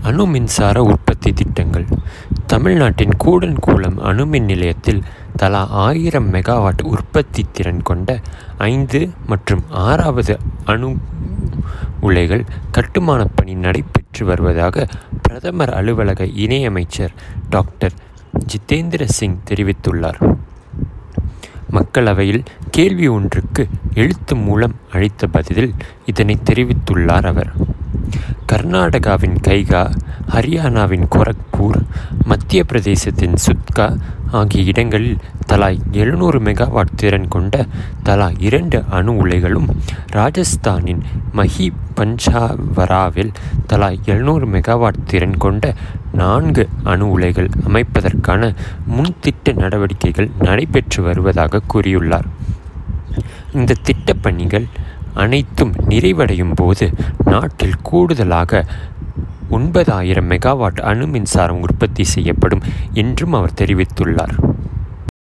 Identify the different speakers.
Speaker 1: அணு மின்சார உற்பத்தி திட்டங்கள் தமிழ்நாட்டின் கூடன்குளம் அணுமின் நிலையத்தில் தலா ஆயிரம் மெகாவாட் உற்பத்தி திறன் கொண்ட ஐந்து மற்றும் ஆறாவது அணு உலைகள் கட்டுமானப் பணி நடைபெற்று வருவதாக பிரதமர் அலுவலக இணையமைச்சர் டாக்டர் ஜிதேந்திர சிங் தெரிவித்துள்ளார் மக்களவையில் கேள்வி ஒன்றுக்கு எழுத்து மூலம் அளித்த பதிலில் இதனை தெரிவித்துள்ளார் அவர் கர்நாடகாவின் கைகா ஹரியானாவின் கோரக்பூர் மத்திய பிரதேசத்தின் சுத்கா ஆகிய இடங்களில் தலா எழுநூறு மெகாவாட் திறன் கொண்ட தலா இரண்டு அணு உலைகளும் ராஜஸ்தானின் மஹி பஞ்சாவராவில் தலா எழுநூறு மெகாவாட் திறன் கொண்ட நான்கு அணு உலைகள் அமைப்பதற்கான முன்திட்ட நடவடிக்கைகள் நடைபெற்று வருவதாக கூறியுள்ளார் இந்த திட்டப்பணிகள் அனைத்தும் நிறைவடையும் போது நாட்டில் கூடுதலாக ஒன்பதாயிரம் மெகாவாட் அணு மின்சாரம் உற்பத்தி செய்யப்படும் என்றும் அவர் தெரிவித்துள்ளார்